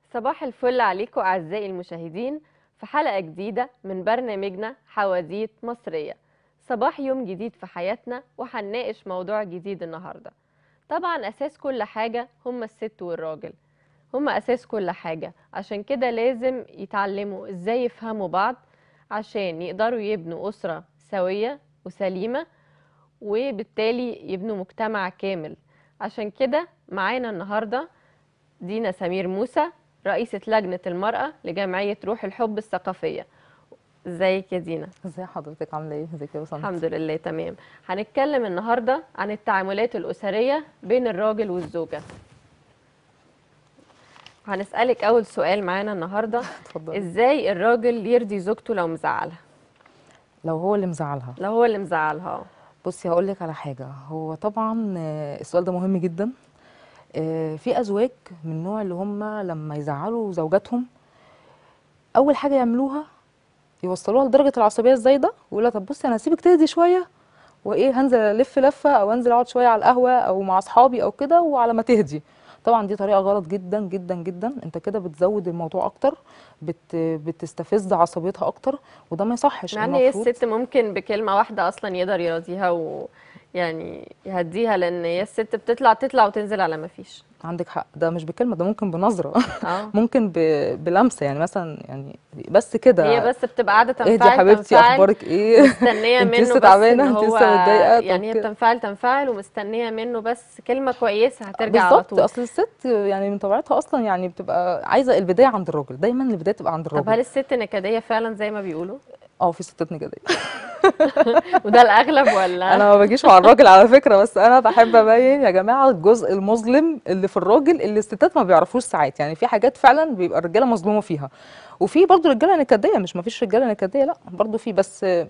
صباح الفل عليكم أعزائي المشاهدين في حلقة جديدة من برنامجنا حواديت مصرية صباح يوم جديد في حياتنا وهنناقش موضوع جديد النهاردة طبعا أساس كل حاجة هما الست والراجل هما أساس كل حاجة عشان كده لازم يتعلموا إزاي يفهموا بعض عشان يقدروا يبنوا أسرة سوية وسليمة وبالتالي يبنوا مجتمع كامل عشان كده معانا النهارده دينا سمير موسى رئيسة لجنة المرأة لجمعية روح الحب الثقافية ازيك يا دينا ازي حضرتك عامله ايه ازيك يا بسنت الحمد لله تمام هنتكلم النهاردة عن التعاملات الأسرية بين الراجل والزوجة هنسألك أول سؤال معانا النهاردة اتفضلي ازاي الراجل يرضي زوجته لو مزعلها لو هو اللي مزعلها لو هو اللي مزعلها بصي هقول لك على حاجه هو طبعا آه، السؤال ده مهم جدا آه، في ازواج من النوع اللي هم لما يزعلوا زوجاتهم اول حاجه يعملوها يوصلوها لدرجه العصبيه الزايده ويقولها طب بصي انا هسيبك تهدي شويه وايه هنزل الف لفه او انزل اقعد شويه على القهوه او مع اصحابي او كده وعلى ما تهدي طبعا دي طريقه غلط جدا جدا جدا انت كده بتزود الموضوع اكتر بت بتستفز عصبيتها اكتر وده ما يصحش مع ان هي المفروض الست ممكن بكلمة واحدة أصلا يقدر يراضيها ويعني يهديها لأن هي الست بتطلع تطلع وتنزل على ما فيش عندك حق ده مش بكلمه ده ممكن بنظره اه ممكن ب... بلمسه يعني مثلا يعني بس كده هي بس بتبقى قاعده اهدي تنفعل يا حبيبتي تنفعل اخبارك ايه مستنيه انت منه لسه بس تعبانه إن انت هو لسه متضايقه طب يعني هي كده. بتنفعل تنفعل ومستنيه منه بس كلمه كويسه هترجع على بالظبط طول اصل الست يعني من طبيعتها اصلا يعني بتبقى عايزه البدايه عند الراجل دايما البدايه تبقى عند طب هل الراجل الست نكديه فعلا زي ما بيقولوا اه في ستات نكديه وده الاغلب ولا انا ما باجيش مع الراجل على فكره بس انا بحب ابين يا جماعه الجزء المظلم اللي في الراجل اللي الستات ما بيعرفوش ساعات يعني في حاجات فعلا بيبقى الرجاله مظلومه فيها وفي برضو رجاله نكديه مش ما فيش رجاله نكديه لا برضو في بس آه،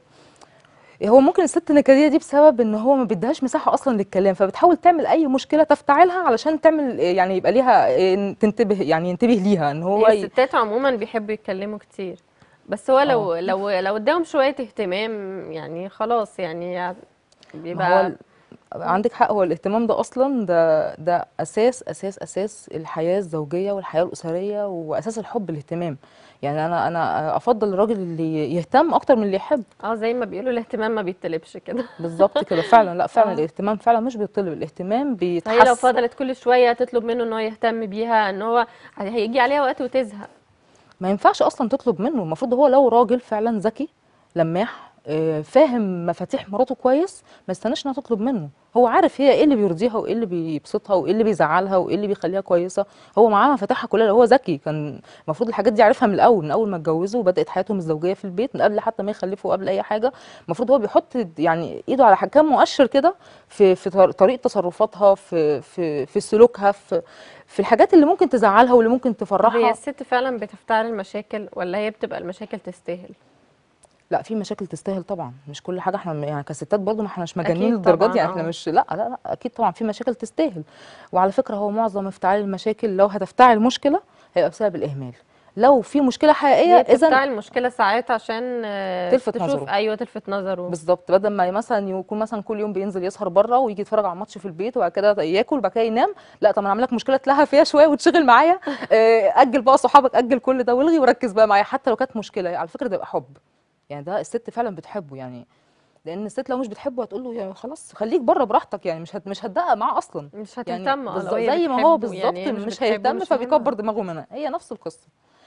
هو ممكن الست النكديه دي بسبب ان هو ما بيديهاش مساحه اصلا للكلام فبتحاول تعمل اي مشكله تفتعلها علشان تعمل آه، يعني يبقى ليها آه، تنتبه يعني ينتبه ليها ان هو هي ي- الستات عموما بيحبوا يتكلموا كتير بس هو لو لو لو اداهم شويه اهتمام يعني خلاص يعني ما هو بيبقى ال- عندك حق هو الاهتمام ده اصلا ده ده اساس اساس اساس الحياه الزوجيه والحياه الاسريه واساس الحب الاهتمام يعني انا انا افضل الراجل اللي يهتم اكتر من اللي يحب اه زي ما بيقولوا الاهتمام ما بيتطلبش كده بالظبط كده فعلا لا فعلا آه. الاهتمام فعلا مش بيطلب الاهتمام فهي لو بيتحس فضلت كل شويه تطلب منه ان هو يهتم بيها ان هو هيجي عليها وقت وتزهق ما ينفعش اصلا تطلب منه المفروض هو لو راجل فعلا ذكي لماح آه، فاهم مفاتيح مراته كويس ما يستناش انها تطلب منه هو عارف هي ايه اللي بيرضيها وايه اللي بيبسطها وايه اللي بيزعلها وايه اللي بيخليها كويسه هو معاه مفاتيحها كلها هو ذكي كان المفروض الحاجات دي عارفها من الاول من اول ما اتجوزوا وبدات حياتهم الزوجيه في البيت من قبل حتى ما يخلفوا قبل اي حاجه المفروض هو بيحط يعني ايده على ح- كام مؤشر كده في في طر- طريقه تصرفاتها في في في سلوكها في في الحاجات اللي ممكن تزعلها واللي ممكن طب هي تفرحها الست فعلا بتفتعل المشاكل ولا هي بتبقى المشاكل تستاهل لا في مشاكل تستاهل طبعا مش كل حاجه احنا يعني كستات برضو ما احناش أكيد مجانين للدرجات طبعاً، دي يعني احنا آه. مش لا لا لا اكيد طبعا في مشاكل تستاهل وعلى فكره هو معظم افتعال المشاكل لو هتفتعل مشكله هيبقى بسبب الاهمال لو في مشكله حقيقيه هي اذا بتفتعل المشكله ساعات عشان آه، تلفت تشوف نظره. ايوه تلفت نظره بالظبط بدل ما مثلا يكون مثلا كل يوم بينزل يسهر بره ويجي يتفرج على الماتش في البيت وبعد كده ياكل وبعد كده ينام لا طب انا اعمل لك مشكله تلهى فيها شويه وتشغل معايا آه، اجل بقى صحابك اجل كل ده والغي وركز بقى معايا حتى لو كانت مشكله على فكره ده يبقى حب يعني ده الست فعلا بتحبه يعني لان الست لو مش بتحبه هتقول له يعني خلاص خليك بره براحتك يعني مش هت مش هتدقق معاه اصلا مش يعني هتهتم اه لو بالظبط هي زي ما هو بتحبه، بالظبط يعني هي مش, بتحبه هيهتم مش فبيكبر مهمة. دماغه منها هي نفس القصه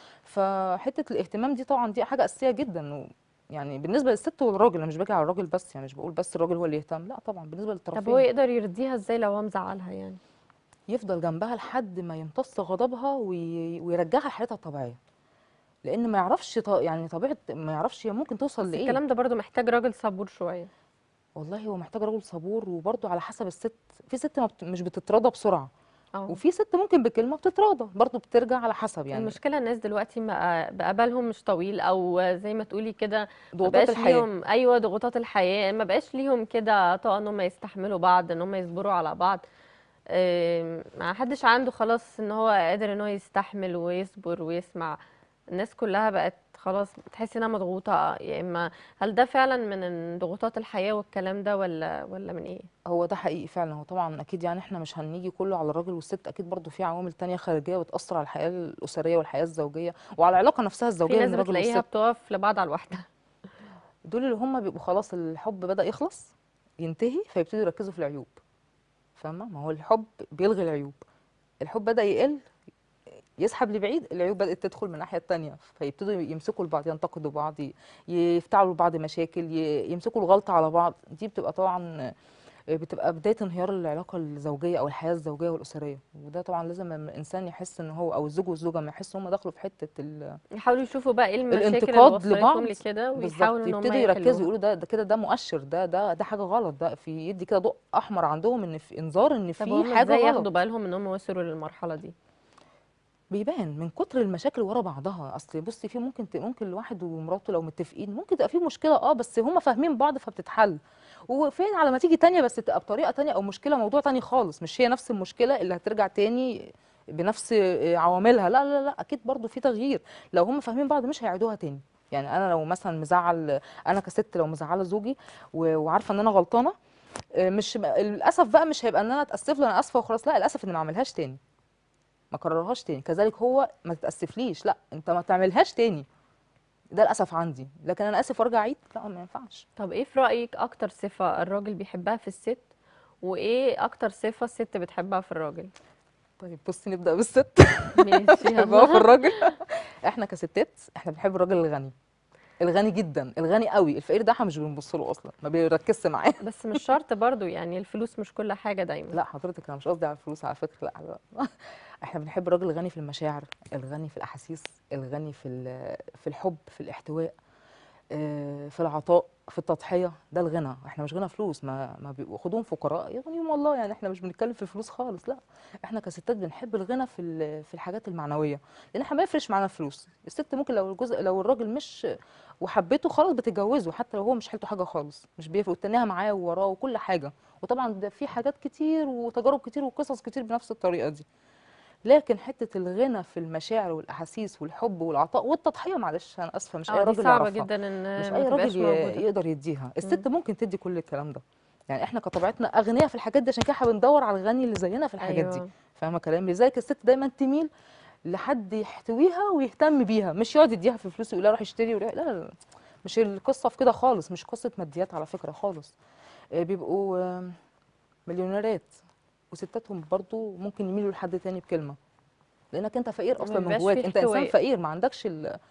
فحته الاهتمام دي طبعا دي حاجه اساسيه جدا و يعني بالنسبه للست والراجل انا مش باجي على الراجل بس يعني مش بقول بس الراجل هو اللي يهتم لا طبعا بالنسبه طب هو للطرفين يقدر يرضيها ازاي لو هو مزعلها يعني يفضل جنبها لحد ما يمتص غضبها وي... ويرجعها لحالتها الطبيعيه لان ما يعرفش ط... يعني طبيعه ما يعرفش هي ممكن توصل بس لايه الكلام ده برضو محتاج راجل صبور شويه والله هو محتاج رجل صبور وبرضه على حسب الست في ست ما بت... مش بتتراضى بسرعه اه وفي ست ممكن بكلمه بتتراضى برضه بترجع على حسب يعني المشكله الناس دلوقتي بقى بقى بالهم مش طويل او زي ما تقولي كده ما ضغوطات بقاش الحياه ليهم ايوه ضغوطات الحياه ما بقاش ليهم كده طاقه ان هم يستحملوا بعض ان هم يصبروا على بعض آم، ما حدش عنده خلاص ان هو قادر ان هو يستحمل ويصبر ويسمع الناس كلها بقت خلاص تحسي انها مضغوطة يا اما هل ده فعلا من ضغوطات الحياة والكلام ده ولا ولا من ايه هو ده حقيقي فعلا هو طبعا اكيد يعني احنا مش هنيجي كله على الراجل والست اكيد برضو في عوامل تانية خارجيه بتاثر على الحياه الاسريه والحياه الزوجيه وعلى العلاقه نفسها في الزوجيه ناس بين الراجل بتلاقيها والست بتقف لبعض على الواحدة دول اللي هم بيبقوا خلاص الحب بدأ يخلص ينتهي فيبتدوا يركزوا في العيوب فاهمه ما هو الحب بيلغي العيوب الحب بدأ يقل يسحب لبعيد العيوب بدأت تدخل من الناحية التانية فيبتدوا يمسكوا لبعض ينتقدوا بعض ي- يفتعلوا لبعض مشاكل ي- يمسكوا الغلطة على بعض دي بتبقى طبعا بتبقى بداية انهيار العلاقة الزوجية أو الحياة الزوجية والأسرية وده طبعا لازم لما الإنسان يحس إن هو أو الزوج والزوجة ما يحسوا إن هم دخلوا في حتة ال- يحاولوا يشوفوا بقى ايه المشاكل اللي الانتقاد وصلتهم لبعض لكده بالظبط ويحاولوا ان هم يبتدوا يركزوا يحلوها يقولوا ده ده كده ده مؤشر ده ده ده حاجه غلط ده في يدي كده ضوء احمر عندهم ان في انذار ان طب في هم حاجه ازاي ياخدوا غلط بالهم ان هم وصلوا للمرحلة دي بيبان من كتر المشاكل ورا بعضها اصل بصي في ممكن ت- ممكن الواحد ومراته لو متفقين ممكن تبقى في مشكله اه بس هم فاهمين بعض فبتتحل وفين على ما تيجي تانية بس تبقى بطريقه تانية او مشكله موضوع تاني خالص مش هي نفس المشكله اللي هترجع تاني بنفس عواملها لا لا لا اكيد برضو في تغيير لو هم فاهمين بعض مش هيعيدوها تاني يعني انا لو مثلا مزعل انا كست لو مزعله زوجي و- وعارفه ان انا غلطانه آه، مش للاسف بقى مش هيبقى ان انا اتاسف له انا اسفه وخلاص لا للاسف ان ما اعملهاش تاني ما كررهاش تاني كذلك هو ما تتاسفليش لا انت ما تعملهاش تاني ده الاسف عندي لكن انا اسف وارجع اعيد لا ما ينفعش طب ايه في رأيك اكتر صفة الراجل بيحبها في الست وايه اكتر صفة الست بتحبها في الراجل طيب بصي نبدا بالست ماشي بحبها في يلا الراجل احنا كستات احنا بنحب الراجل الغني الغني جدا الغني قوي الفقير ده احنا مش بنبص له اصلا ما بيركزش معاه بس مش شرط برضو يعني الفلوس مش كل حاجة دايما لا حضرتك انا مش قصدي على الفلوس على فكره لا لا احنا بنحب الراجل الغني في المشاعر الغني في الاحاسيس الغني في ال- في الحب في الاحتواء آه، في العطاء في التضحيه ده الغنى احنا مش غنى فلوس ما ما بيبقوا خدوهم فقراء يغنيهم الله يعني احنا مش بنتكلم في الفلوس خالص لا احنا كستات بنحب الغنى في ال- في الحاجات المعنويه لان احنا ما يفرقش معانا الفلوس الست ممكن لو الجزء لو الراجل مش وحبيته خلاص بتتجوزه حتى لو هو مش حيلته حاجه خالص مش بيفرق وتنيها معاه ووراه وكل حاجه وطبعا ده في حاجات كتير وتجارب كتير وقصص كتير بنفس الطريقه دي لكن حته الغنى في المشاعر والاحاسيس والحب والعطاء والتضحيه معلش انا اسفه مش اي اه دي راجل صعبة يعرفها جدا ان مش ما اي تبقاش راجل ي- موجودة يقدر يديها مم. الست ممكن تدي كل الكلام ده يعني احنا كطبيعتنا اغنياء في الحاجات دي عشان كده احنا بندور على الغني اللي زينا في الحاجات دي ايوه فاهمه كلامي لذلك الست دايما تميل لحد يحتويها ويهتم بيها مش يقعد يديها في فلوس ويقول لها روح اشتري وروح- لا لا لا مش القصه في كده خالص مش قصه ماديات على فكره خالص آه، بيبقوا آه، مليونيرات وستاتهم برضو ممكن يميلوا لحد تاني بكلمه لانك انت فقير ما اصلا من بيبقاش جواك فيه انت انسان احتواء فقير ما عندكش ال ال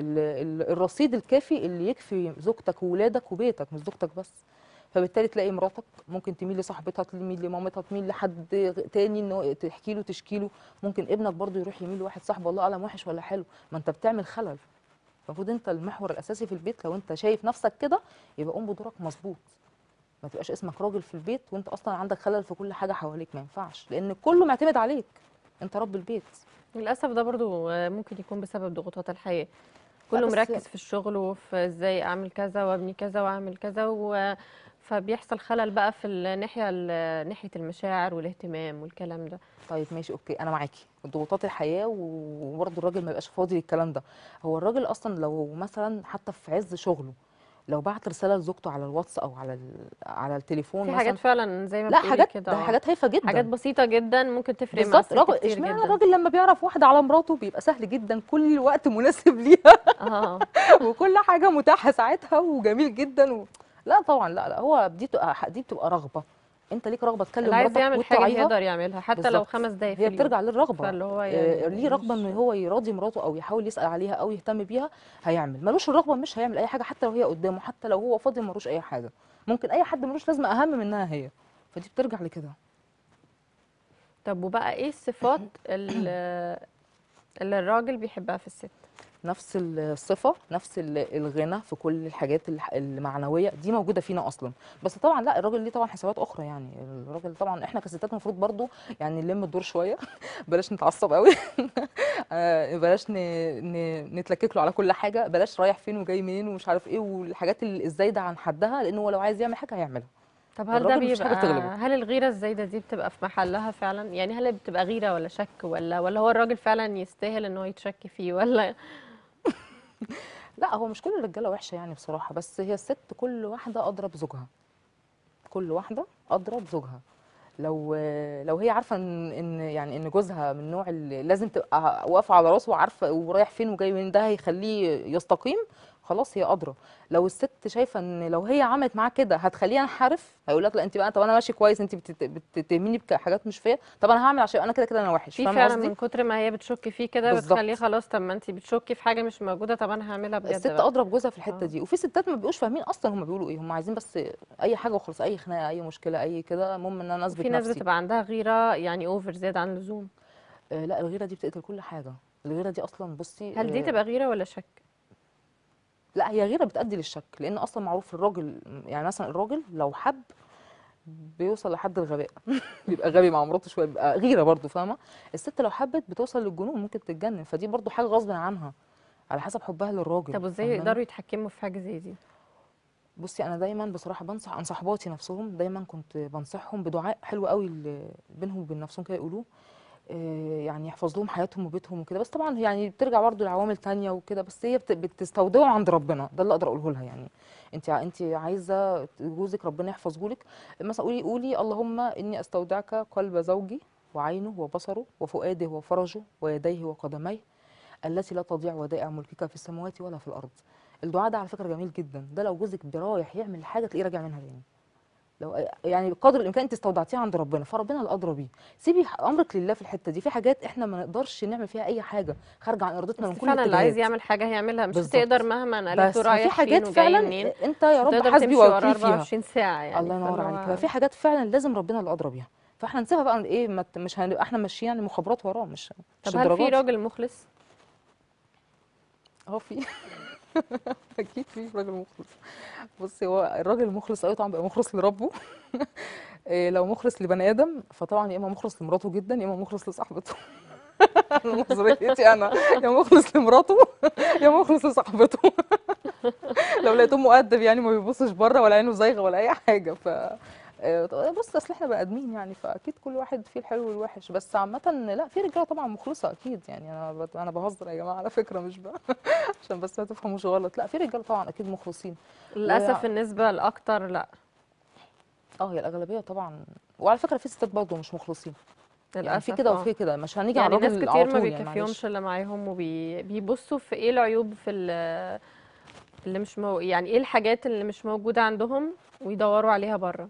ال الرصيد الكافي اللي يكفي زوجتك وولادك وبيتك مش زوجتك بس فبالتالي تلاقي مراتك ممكن تميل لصاحبتها تميل لمامتها تميل لحد غ- تاني انه تحكي له تشكي له ممكن ابنك برضو يروح يميل لواحد صاحبه الله اعلم وحش ولا حلو ما انت بتعمل خلل المفروض انت المحور الاساسي في البيت لو انت شايف نفسك كده يبقى قوم بدورك مظبوط ما تبقاش اسمك راجل في البيت وانت اصلا عندك خلل في كل حاجه حواليك ما ينفعش لان كله معتمد عليك انت رب البيت للأسف ده برضو آه، ممكن يكون بسبب ضغوطات الحياة كله بس- مركز في الشغل وفي ازاي اعمل كذا وابني كذا واعمل كذا و... فبيحصل خلل بقى في الناحية ال- ناحية المشاعر والاهتمام والكلام ده طيب ماشي اوكي انا معاكي ضغوطات الحياه وبرضه الراجل ما يبقاش فاضي للكلام ده هو الراجل اصلا لو مثلا حتى في عز شغله لو بعت رساله لزوجته على الواتس او على ال- على التليفون في مثلا حاجات فعلا زي ما لا بتقولي حاجات كده ده آه. حاجات هايفه جدا حاجات بسيطة جدا ممكن تفرق مع بالظبط الست راجل كتير اشمعنى جدا الراجل لما بيعرف واحده على مراته بيبقى سهل جدا كل الوقت مناسب ليها اه وكل حاجه متاحه ساعتها وجميل جدا و... لا طبعا لا لا هو دي بتبقى دي بتبقى رغبه انت ليك رغبه تكلم اللي عايز مراتك يعمل حاجة وتراعيها يقدر يعملها حتى لو بالظبط. خمس دقايق في هي اليوم بترجع للرغبه فاللي هو آه، يعني ليه رغبه مش- ان هو يراضي مراته او يحاول يسال عليها او يهتم بيها هيعمل ملوش الرغبه مش هيعمل اي حاجه حتى لو هي قدامه حتى لو هو فاضي ملوش اي حاجه ممكن اي حد ملوش لازمه اهم منها هي فدي بترجع لكده طب وبقى ايه الصفات اللي, اللي الراجل بيحبها في الست نفس الصفه نفس ال- الغنى في كل الحاجات الح- المعنويه دي موجوده فينا اصلا بس طبعا لا الراجل ليه طبعا حسابات اخرى يعني الراجل طبعا احنا كستات المفروض برضو يعني نلم الدور شويه بلاش نتعصب قوي آه، بلاش ن... ن... نتلكك له على كل حاجه بلاش رايح فين وجاي منين ومش عارف ايه والحاجات ال- الزايده عن حدها لانه هو لو عايز يعمل حاجه هيعملها طب هل ده الراجل مفيش حاجة بيبقى تغلبه. هل الغيرة الزايدة دي بتبقى في محلها فعلا يعني هل بتبقى غيرة ولا شك ولا ولا هو الراجل فعلا يستاهل ان هو يتشك فيه ولا لا هو مش كل الرجاله وحشه يعني بصراحه بس هي الست كل واحده ادرى بزوجها كل واحده ادرى بزوجها لو لو هي عارفه ان ان يعني ان جوزها من النوع اللي لازم تبقى واقفه على راسه وعارفه ورايح فين وجاي منين ده هيخليه يستقيم خلاص هي ادرى لو الست شايفه ان لو هي عملت معاه كده هتخليه ينحرف هيقول لك لا انت بقى طب انا ماشي كويس انت بتت- بتتهميني بحاجات مش فيا طب انا هعمل عشان انا كده كده انا وحش في فاهمه فعلا قصدي من كتر ما هي بتشك فيه كده بالظبط. بتخليه خلاص طب ما انت بتشكي في حاجه مش موجوده طب انا هعملها بجد الست بقى. ادرى بجوزها في الحته آه. دي وفي ستات ما بيبقوش فاهمين اصلا هم بيقولوا ايه هم عايزين بس اي حاجه وخلاص اي خناقه اي مشكله اي كده المهم ان انا اثبت في ناس نفسي بتبقى عندها غيره يعني اوفر زياده عن اللزوم آه لا الغيره دي بتقتل كل حاجه الغيره دي اصلا بصي هل دي آه، تبقى غيره ولا شك لا هي غيره بتؤدي للشك لان اصلا معروف الراجل يعني مثلا الراجل لو حب بيوصل لحد الغباء بيبقى غبي مع مراته شويه بيبقى غيره برضو فاهمه الست لو حبت بتوصل للجنون ممكن تتجنن فدي برضو حاجه غصب عنها على حسب حبها للراجل طب وازاي فاهماني؟ يقدروا يتحكموا في حاجه زي دي بصي انا دايما بصراحه بنصح عن صحباتي نفسهم دايما كنت بنصحهم بدعاء حلو قوي اللي بينهم وبين نفسهم كده يقولوه آه، يعني يحفظ لهم حياتهم وبيتهم وكده بس طبعا يعني بترجع برضه لعوامل تانية وكده بس هي بت- بتستودعه عند ربنا ده اللي اقدر اقوله لها يعني انت ع- انت عايزه جوزك ربنا يحفظه لك مثلا قولي قولي اللهم اني استودعك قلب زوجي وعينه وبصره وفؤاده وفرجه ويديه وقدميه التي لا تضيع ودائع ملكك في السماوات ولا في الارض الدعاء ده على فكره جميل جدا ده لو جوزك رايح يعمل حاجه تلاقيه راجع منها تاني لو يعني بقدر الامكان انت استودعتيه عند ربنا فربنا الادرى بيه سيبي امرك لله في الحته دي في حاجات احنا ما نقدرش نعمل فيها اي حاجه خارجه عن ارادتنا من بس كل فعلا اللي عايز الاتجاهات يعمل حاجه هيعملها مش بالظبط. هتقدر مهما قالت بس له في رايح حاجات فين وجاي فعلا منين انت يا مش رب هتقدر حسبي تمشي وراه ووكيل فيها 24 ساعه يعني الله ينور فاللي عليك هو- ففي حاجات فعلا لازم ربنا اللي ادرى بيها فاحنا نسيبها بقى ايه ما ت- مش هنبقى احنا ماشيين يعني مخابرات وراه مش مش طب هل في الدرجات دي. راجل مخلص اه في اكيد في راجل مخلص بصي هو الراجل المخلص قوي طبعا بيبقى مخلص لربه إيه لو مخلص لبني ادم فطبعا يا اما مخلص لمراته جدا يا اما مخلص لصاحبته أنا نظريتي انا يا مخلص لمراته يا مخلص لصاحبته لو لقيته مؤدب يعني ما بيبصش بره ولا عينه زايغه ولا اي حاجه ف آه، بص اصل احنا بني ادمين يعني فاكيد كل واحد فيه الحلو والوحش بس عامه لا في رجاله طبعا مخلصه اكيد يعني انا بت- انا بهزر يا جماعه على فكره مش بقى عشان بس ما تفهموش غلط لا في رجاله طبعا اكيد مخلصين للاسف النسبه الاكتر لا اه هي الاغلبيه طبعا وعلى فكره في ستات برضه مش مخلصين يعني للاسف في كده آه. وفي كده مش هنيجي يعني على ناس الراجل كتير على ما طول يعني بيكفيهمش معلش اللي معاهم وبيبصوا في ايه العيوب في ال- اللي مش مو... يعني ايه الحاجات اللي مش موجوده عندهم ويدوروا عليها بره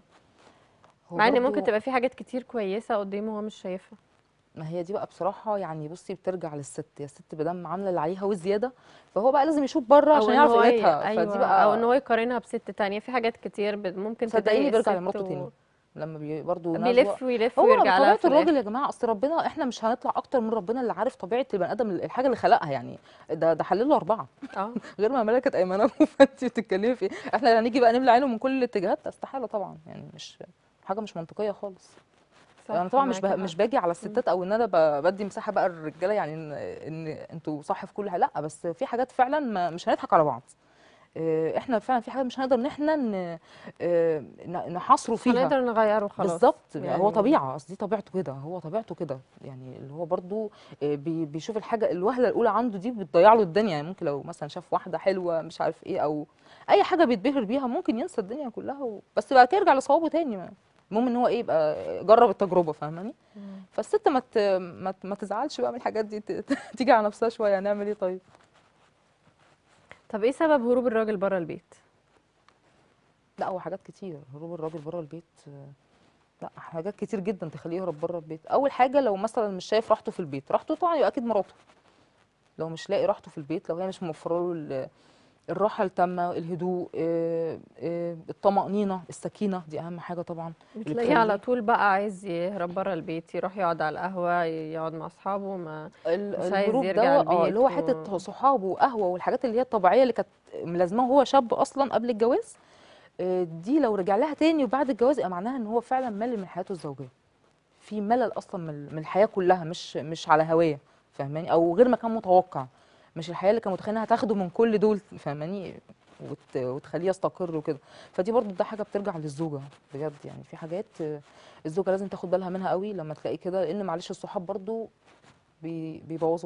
هو مع ان ممكن برضه- تبقى في حاجات كتير كويسه قدامه وهو مش شايفها ما هي دي بقى بصراحه يعني بصي بترجع للست يا الست بدم عامله اللي عليها وزياده فهو بقى لازم يشوف بره او عشان ان يعرف هو ي- قيمتها ايوه فدي بقى او ان هو يقارنها بست تانية في حاجات كتير بت- ممكن صدقيني تضايق بيرجع الست لمراته و... تاني لما بي برضه ناس بيلف ويلف هو ويرجع لها طبيعه في الاخر الراجل يا جماعه اصل ربنا احنا مش هنطلع اكتر من ربنا اللي عارف طبيعه البني ادم الحاجه اللي خلقها يعني ده ده حلل له اربعه اه غير ما ملكت ايمانكم فانت بتتكلمي في ايه احنا هنيجي بقى نملى عينه من كل الاتجاهات استحاله طبعا يعني مش حاجه مش منطقيه خالص صح انا طبعا مش معاكي به... مش حق. باجي على الستات او ان انا ب... بدي مساحه بقى للرجاله يعني ان ان انتوا صح في كل حاجه لا بس في حاجات فعلا ما مش هنضحك على بعض آه، احنا فعلا في حاجات مش هنقدر ان احنا ن... آه، ن- نحاصره فيها هنقدر نغيره خلاص بالظبط يعني هو طبيعه اصل دي طبيعته كده هو طبيعته كده يعني اللي هو برضو آه، بي- بيشوف الحاجه الوهله الاولى عنده دي بتضيع له الدنيا يعني ممكن لو مثلا شاف واحده حلوه مش عارف ايه او اي حاجه بيتبهر بيها ممكن ينسى الدنيا كلها و... بس بعد كده يرجع لصوابه تاني ما- المهم ان هو ايه يبقى جرب التجربه فاهماني مم. فالست ما ت... ما, ت... ما تزعلش بقى من الحاجات دي ت... تيجي على نفسها شويه هنعمل ايه طيب طب ايه سبب هروب الراجل بره البيت لا هو حاجات كتير هروب الراجل بره البيت آه، لا حاجات كتير جدا تخليه يهرب بره البيت اول حاجه لو مثلا مش شايف راحته في البيت راحته طبعا يبقى اكيد مراته لو مش لاقي راحته في البيت لو هي مش موفره له ال- الراحه التامه الهدوء آه، آه، الطمانينه السكينه دي اهم حاجه طبعا بتلاقيه على بتخليه- طول بقى عايز يهرب بره البيت يروح يقعد على القهوه يقعد مع اصحابه ما ال- مش عايز الهروب يرجع ده اه البيت اللي هو و- حته صحابه وقهوه والحاجات اللي هي الطبيعيه اللي كانت ملازماه وهو شاب اصلا قبل الجواز آه، دي لو رجع لها تاني وبعد الجواز يبقى معناها ان هو فعلا مل من حياته الزوجيه في ملل اصلا من من الحياه كلها مش مش على هواه فاهماني او غير ما كان متوقع مش الحياه اللي كان متخيل انها هتاخده من كل دول فاهماني وت... وتخليه يستقر وكده فدي برضو ده حاجه بترجع للزوجه بجد يعني في حاجات آه، الزوجه لازم تاخد بالها منها قوي لما تلاقيه كده لان معلش الصحاب برضو بي... بيبوظوا بعض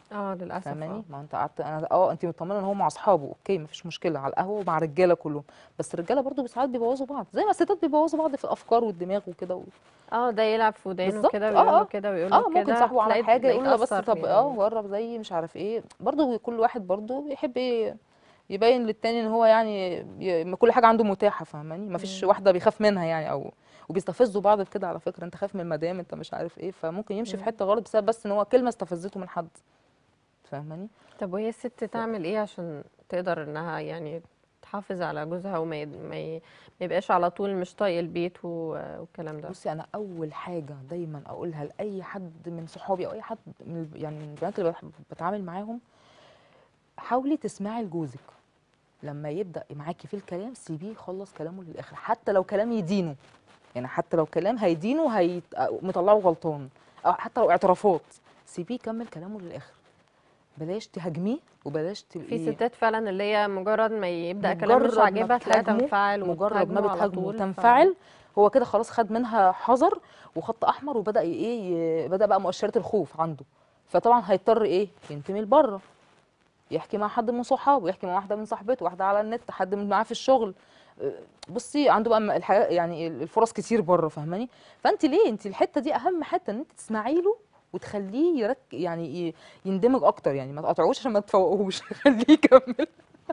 اه للاسف فاهماني اه ما انت قعدت انا اه انت مطمنه ان هو مع اصحابه اوكي مفيش مشكله على القهوه ومع رجاله كلهم بس الرجاله برضو ساعات بيبوظوا بعض زي ما الستات بيبوظوا بعض في الافكار والدماغ وكده و... اه ده يلعب في ودانه بالظبط كده اه ويقول له اه كده ويقول اه له ممكن كده صاحبه عمل تلاقي حاجه تلاقيه يقول له بس اتأثر طب اه يعني جرب زي مش عارف ايه برضو كل واحد برضو بيحب ايه يبين للتاني ان هو يعني ي- ما كل حاجه عنده متاحه فاهماني ما فيش مم. واحده بيخاف منها يعني او وبيستفزوا بعض كده على فكره انت خايف من المدام انت مش عارف ايه فممكن يمشي في مم. حته غلط بسبب بس ان هو كلمه استفزته من حد فاهماني طب وهي الست تعمل ايه عشان تقدر انها يعني تحافظ على جوزها وما ي... ما, ي... ما يبقاش على طول مش طايق البيت و... والكلام ده بصي انا اول حاجه دايما اقولها لاي حد من صحابي او اي حد من الب- يعني من البنات اللي بح- بتعامل معاهم حاولي تسمعي لجوزك لما يبدا معاكي في الكلام سيبيه يخلص كلامه للاخر حتى لو كلام يدينه يعني حتى لو كلام هيدينه هي مطلعه غلطان او حتى لو اعترافات سيبيه يكمل كلامه للاخر بلاش تهاجميه وبلاش في تبقي ستات فعلا اللي هي مجرد ما يبدأ كلام مش مجرد ما عاجبها تلاقيها بتهاجمه تنفعل مجرد ما وتهاجمه على بتهاجمه طول ف... وتنفعل هو كده خلاص خد منها حذر وخط احمر وبدا ي- ايه ي- بدا بقى مؤشرات الخوف عنده فطبعا هيضطر ايه ينتمي لبره يحكي مع حد من صحابه يحكي مع واحده من صاحبته واحده على النت حد من معاه في الشغل أه، بصي عنده بقى م- الحياه يعني الفرص كتير بره فاهماني فانت ليه انت الحته دي اهم حته ان انت تسمعي له وتخليه يرك يعني ي- يندمج اكتر يعني ما تقاطعوش عشان ما تفوقوش خليه يكمل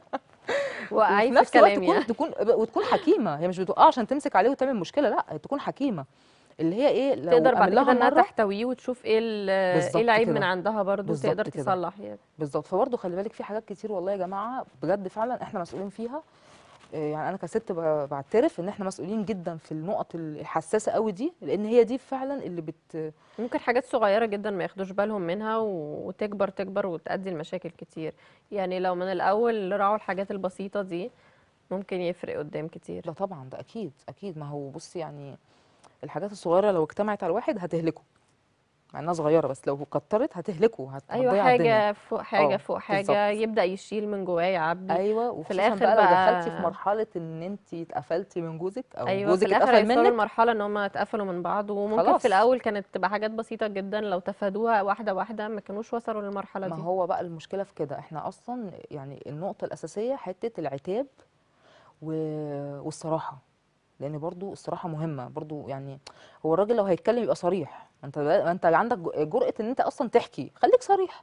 وقعي وفي في نفس الوقت الكلام تكون يعني تكون وتكون حكيمه هي مش بتوقع عشان تمسك عليه وتعمل مشكله لا تكون حكيمه اللي هي ايه لو تقدر بعد اعمل لها كده انها مره تحتويه وتشوف ايه ال- ايه بالظبط العيب من كده عندها برضو بالظبط تقدر كده تصلح يعني بالظبط فبرضه خلي بالك في حاجات كتير والله يا جماعه بجد فعلا احنا مسؤولين فيها إيه يعني انا كست ب- بعترف ان احنا مسؤولين جدا في النقط الحساسه قوي دي لان هي دي فعلا اللي بت ممكن حاجات صغيرة جدا ما ياخدوش بالهم منها و- وتكبر تكبر وتؤدي لمشاكل كتير يعني لو من الأول راعوا الحاجات البسيطة دي ممكن يفرق قدام كتير لا طبعا ده اكيد اكيد ما هو بصي يعني الحاجات الصغيره لو اجتمعت على الواحد هتهلكه مع انها صغيره بس لو كترت هتهلكه هت- أيوة هتضيع الدنيا حاجة فوق حاجة اه فوق حاجة بالظبط يبدأ يشيل من جواه يعبي ايوه في وخصوصا الآخر بقى لو دخلتي في بقى مرحله ان انت اتقفلتي من جوزك او ايوه في جوزك الاخر اتقفل هيوصلوا منك لمرحله ان هم اتقفلوا من بعض وممكن في خلاص الاول كانت تبقى حاجات بسيطه جدا لو تفادوها واحده واحده ما كانوش وصلوا للمرحله ما دي هو بقى المشكله في كده احنا اصلا يعني النقطه الاساسيه حته العتاب و... والصراحه لان برضو الصراحه مهمه برضو يعني هو الراجل لو هيتكلم يبقى صريح ما انت ما انت عندك ج- جرأة ان انت اصلا تحكي خليك صريح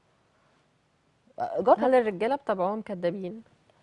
جرب هل الرجاله بطبعهم كدابين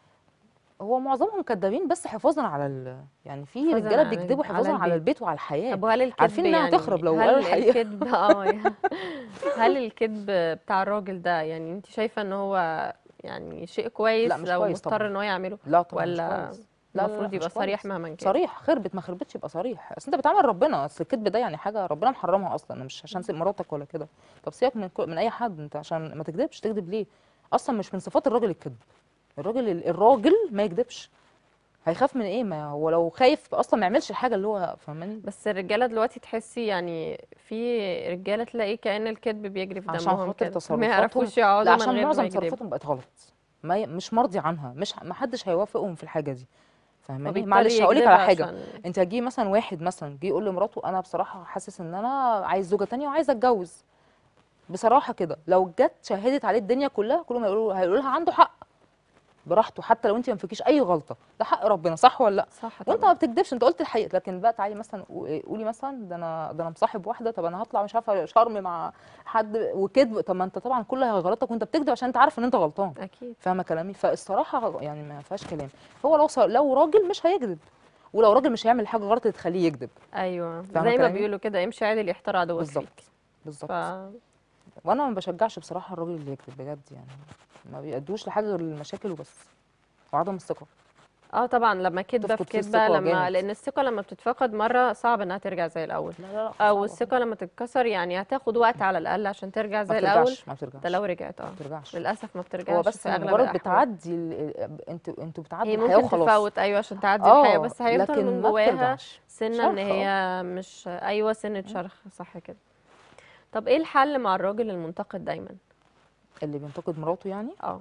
هو معظمهم كدابين بس حفاظا على ال... يعني في حفاظا رجاله على بيكذبوا على حفاظا على البيت البيت وعلى الحياه طب وهل الكذب عارفين انها يعني هتخرب لو هل قالوا الحقيقه الكذب اه يعني هل الكذب بتاع الراجل ده يعني انت شايفه ان هو يعني شيء كويس لا مش لو كويس مضطر طبعا ان هو يعمله لا طبعا مش ولا كويس لا لا لا المفروض يبقى مش صريح كويس مهما كان صريح خربت ما خربتش يبقى صريح اصل انت بتعامل ربنا اصل الكذب ده يعني حاجه ربنا محرمها اصلا مش عشان تسيب مراتك ولا كده طب سيبك من كل- من اي حد انت عشان ما تكذبش تكذب ليه اصلا مش من صفات الراجل الكذب الراجل الراجل ما يكذبش هيخاف من ايه ما هو لو خايف اصلا ما يعملش الحاجه اللي هو فاهماني بس الرجاله دلوقتي تحسي يعني في رجاله تلاقي كأن الكذب بيجري في عشان دمهم خاطر كده ما تصرفاتهم يعرفوش لا يقعدوا من عشان غير ما معظم يكذبوا تصرفاتهم بقت غلط ما ي... مش مرضي عنها مش ما حدش هيوافقهم في الحاجه دي فاهماني وبيضطر معلش هقول لك يكذب على حاجه عشان انت هتجيبي مثلا واحد مثلا جه يقول لمراته انا بصراحه حاسس ان انا عايز زوجه تانية وعايز اتجوز بصراحه كده لو جت شهدت عليه الدنيا كلها كلهم هيقولوا هيقولوا لها عنده حق براحته حتى لو انت ما فيكيش اي غلطه ده حق ربنا صح ولا لا صح وانت طبعا ما بتكدبش انت قلت الحقيقه لكن بقى تعالي مثلا قو- قولي مثلا ده انا ده انا مصاحب واحده طب انا هطلع مش عارفه شرم مع حد وكذب طب ما انت طبعا كله هيغلطك وانت بتكذب عشان انت عارف ان انت غلطان اكيد فاهمه كلامي فالصراحه يعني ما فيهاش كلام هو لو صار لو راجل مش هيكذب ولو راجل مش هيعمل حاجه غلط اللي تخليه يكذب ايوه فاهمة زي ما كلامي؟ بيقولوا كده امشي عادل يحتار عدوك بالظبط فيك بالظبط ف وانا ما بشجعش بصراحه الراجل اللي يكذب بجد يعني ما بيأدوش لحاجه غير المشاكل وبس وعدم الثقه اه طبعا لما كدبه في تفقد فيه كدبه الثقة لما جامد. لان الثقه لما بتتفقد مره صعب انها ترجع زي الاول لا لا لا او صعبة. الثقه لما تتكسر يعني هتاخد وقت على الاقل عشان ترجع ما زي الاول بترجعش ما بترجعش ده لو رجعت اه ما بترجعش للاسف ما هو بترجعش بس في اغلب مجرد الاحوال بتعدي ال- ال- انتوا انتوا بتعدوا هي الحياه ممكن وخلاص تفوت ايوه عشان تعدي الحياه اه بس هيفضل لكن من ما جواها بترجعش سنه ان شرخ هي اه مش ايوه سنه شرخ صح كده طب ايه الحل مع الراجل المنتقد دايما اللي بينتقد مراته يعني اه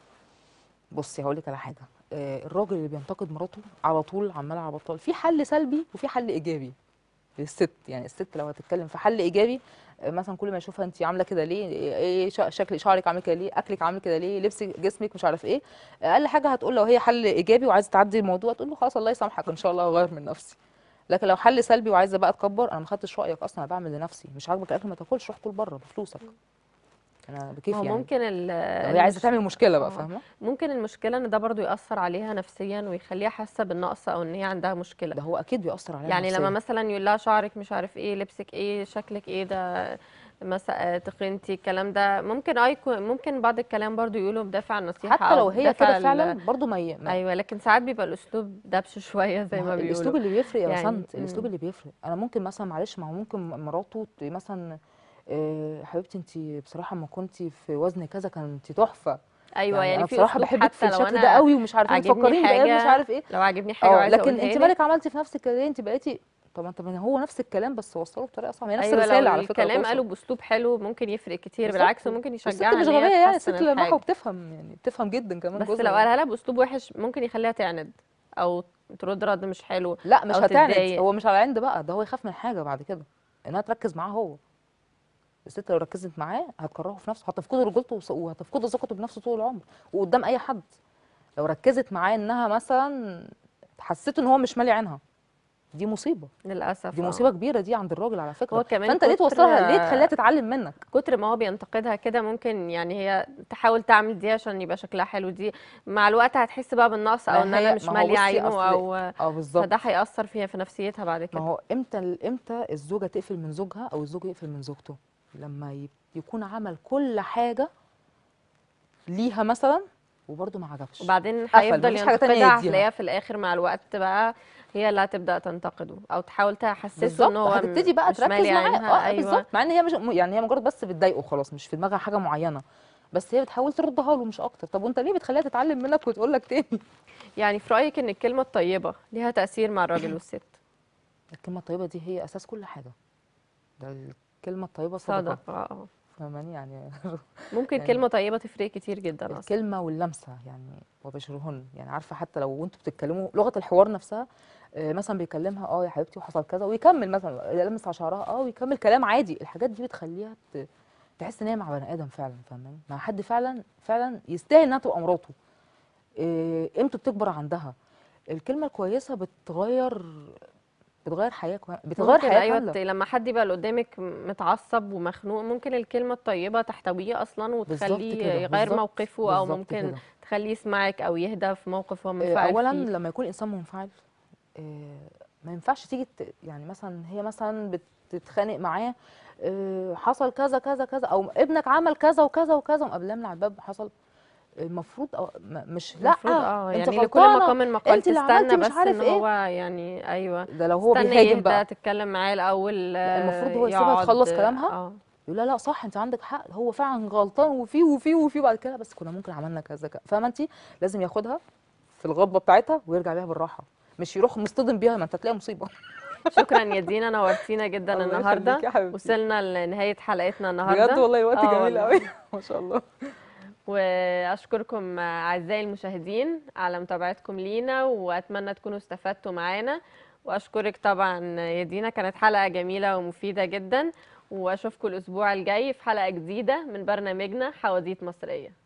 بصي هقول لك على حاجه آه، الراجل اللي بينتقد مراته على طول عمال على بطال في حل سلبي وفي حل ايجابي للست يعني الست لو هتتكلم في حل ايجابي آه، مثلا كل ما يشوفها انت عامله كده ليه ايه إيه شا- شكل شعرك عامل كده ليه اكلك عامل كده ليه لبسك جسمك مش عارف ايه اقل حاجه هتقول لو هي حل ايجابي وعايزه تعدي الموضوع تقول له خلاص الله يسامحك ان شاء الله اغير من نفسي لكن لو حل سلبي وعايزه بقى تكبر انا ما خدتش رايك اصلا انا بعمل لنفسي مش عاجبك الاكل ما تاكلش روح كل بره بفلوسك انا ما بكيف هو يعني ممكن ال- لو هي عايزه المش- تعمل مشكله بقى آه. فاهمه ممكن المشكله ان ده برضو ياثر عليها نفسيا ويخليها حاسه بالنقص او ان هي عندها مشكله ده هو اكيد بيأثر عليها يعني لما نفسياً. مثلا يقول لها شعرك مش عارف ايه لبسك ايه شكلك ايه ده مثلا تخنتي الكلام ده ممكن اه يكون ممكن بعض الكلام برضو يقولوا بدافع عن النصيحه حتى أو لو هي بدافع كده ال- فعلا برضو ما, ي... ما ايوه لكن ساعات بيبقى الاسلوب دبش شويه زي ما الاسلوب بيقولوا اللي بيفرق يا يعني، بسنت الاسلوب مم. اللي بيفرق انا ممكن مثلا معلش ما هو ممكن مراته ت- مثلا آه، حبيبتي انت بصراحه ما كنتي في وزن كذا كنتي تحفه ايوه يعني, انا في بصراحه أسلوب بحبك في حتى لو الشكل ده انا قوي ومش عارفه ايه عاجبني بتفكريني بايه مش حاجة عارف ايه لو عاجبني حاجه اه وعايزه لكن اقولها انت لك مالك عملتي في نفسك كده ليه انت بقيتي طب ما انت ما هو نفس الكلام بس وصله بطريقه صعبه هي نفس ايوه الرساله لو على فكره الكلام توصل. قاله باسلوب حلو ممكن يفرق كتير بالظبط. بالعكس وممكن والست يشجعها مش ان هي غبيه يعني تحسن الست لماحه الحاجه وبتفهم يعني بتفهم جدا كمان بس جوزها لو يعني. قالها لها باسلوب وحش ممكن يخليها تعند او ترد رد مش حلو لا مش أو هتعند تتضايق. هو مش على عند بقى ده هو يخاف من حاجه بعد كده انها تركز معاه هو الست لو ركزت معاه هتكرهه في نفسه هتفقد رجولته وث- وهتفقد ثقته بنفسه طول العمر وقدام اي حد لو ركزت معاه انها مثلا حسيت ان هو مش مالي عينها دي مصيبه للاسف دي آه. مصيبه كبيره دي عند الراجل على فكره هو كمان فانت ليه كتر- توصلها ليه تخليها تتعلم منك كتر ما هو بينتقدها كده ممكن يعني هي تحاول تعمل دي عشان يبقى شكلها حلو دي مع الوقت هتحس بقى بالنقص او ما ان هي- انا مش ما هو ماليه بصي عينه أصل- او اه بالظبط فده هيأثر فيها في نفسيتها بعد ما كده هو امتى امتى الزوجه تقفل من زوجها او الزوج يقفل من زوجته لما ي- يكون عمل كل حاجه ليها مثلا وبرده ما عجبش وبعدين قفل، هيفضل مفيش حاجة تانية ينتقدها يديها. هتلاقيها في الاخر مع الوقت بقى هي اللي هتبدأ تنتقده او تحاول تحسسه بالظبط ان هو هتبتدي بقى مش تركز مالي معاه عينها اه ايوه بالظبط مع ان هي مش يعني هي مجرد بس بتضايقه خلاص مش في دماغها حاجه معينه بس هي بتحاول تردها له مش اكتر طب وانت ليه بتخليها تتعلم منك وتقول لك تاني يعني في رأيك ان الكلمة الطيبة ليها تأثير مع الراجل والست الكلمه الطيبه دي هي اساس كل حاجه ده الكلمه الطيبه صدقه صدق اه فاهماني يعني ممكن يعني كلمة طيبة تفرق كتير جدا اصلا الكلمه واللمسه يعني وبشرهن يعني عارفه حتى لو انتوا بتتكلموا لغه الحوار نفسها آه، مثلا بيكلمها اه يا حبيبتي وحصل كذا ويكمل مثلا يلمس على شعرها اه ويكمل كلام عادي الحاجات دي بتخليها ت- تحس ان هي مع بني ادم فعلا فاهماني مع حد فعلا فعلا يستاهل انها تبقى مراته آه، قيمته بتكبر عندها الكلمه الكويسه بتغير بتغير حياه كمان- بتغير ممكن حياه ايوه كامله ت- لما حد يبقى اللي قدامك متعصب ومخنوق ممكن الكلمة الطيبة تحتويه اصلا وتخليه كده، يغير بالظبط، موقفه او بالظبط ممكن كده. تخليه يسمعك او يهدى في موقف هو آه، منفعل اولا فيه لما يكون انسان منفعل آه، ما ينفعش تيجي ت- يعني مثلا هي مثلا بتتخانق معاه آه، حصل كذا كذا كذا او ابنك عمل كذا وكذا وكذا ومقابلاه من على الباب حصل المفروض أو م- مش لا المفروض اه انت يعني لكل غلطانة، مقام مقال انت اللي عملتي تستنى مش بس عارف ان ايه هو يعني ايوه ده لو هو استنى بيهاجم يهدى بقى تتكلم معاه الاول لا، المفروض آه، هو يسيبها يقعد، تخلص كلامها. اه يقول لا لا صح انت عندك حق هو فعلا غلطان وفي وفي وفي بعد كده بس كنا ممكن عملنا كذا كذا فاهمه انت لازم ياخدها في الغضبه بتاعتها ويرجع بيها بالراحه مش يروح مصطدم بيها ما انت هتلاقي مصيبه شكرا يا دينا نورتينا جدا الله النهارده يخليكي يا حبيبتي. وصلنا لنهايه حلقتنا النهارده بجد والله وقت آه جميل والله. قوي ما شاء الله واشكركم اعزائي المشاهدين على متابعتكم لينا واتمنى تكونوا استفدتوا معانا واشكرك طبعا يا دينا كانت حلقه جميله ومفيده جدا واشوفكم الاسبوع الجاي في حلقه جديده من برنامجنا حواديت مصريه